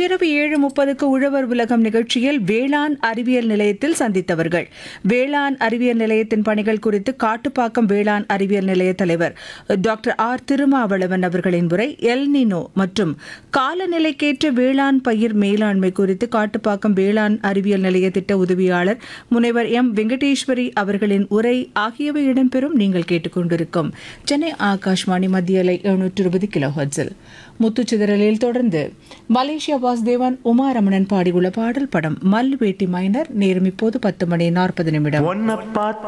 இன்றிரவு ஏழு முப்பதுக்கு உழவர் உலகம் நிகழ்ச்சியில் வேளாண் அறிவியல் நிலையத்தில் சந்தித்தவர்கள் வேளாண் அறிவியல் நிலையத்தின் பணிகள் குறித்து காட்டுப்பாக்கம் வேளாண் அறிவியல் நிலைய தலைவர் டாக்டர் ஆர் திருமாவளவன் அவர்களின் உரை எல்னினோ மற்றும் காலநிலைக்கேற்ற வேளாண் பயிர் மேலாண்மை குறித்து காட்டுப்பாக்கம் வேளாண் அறிவியல் நிலைய திட்ட உதவியாளர் முனைவர் எம் வெங்கடேஸ்வரி அவர்களின் உரை ஆகியவை இடம்பெறும் நீங்கள் கேட்டுக்கொண்டிருக்கும் சென்னை ஆகாஷ்வாணி மத்திய அலை எழுநூற்று இருபது கிலோ ஹர்ட்ஸில் முத்துச்சிதறலில் தொடர்ந்து மலேசியா வாசுதேவன் உமாரமணன் பாடியுள்ள பாடல் படம் மல்வேட்டி மைனர் நேரம் இப்போது பத்து மணி நாற்பது நிமிடம் ஒன்ன பார்த்து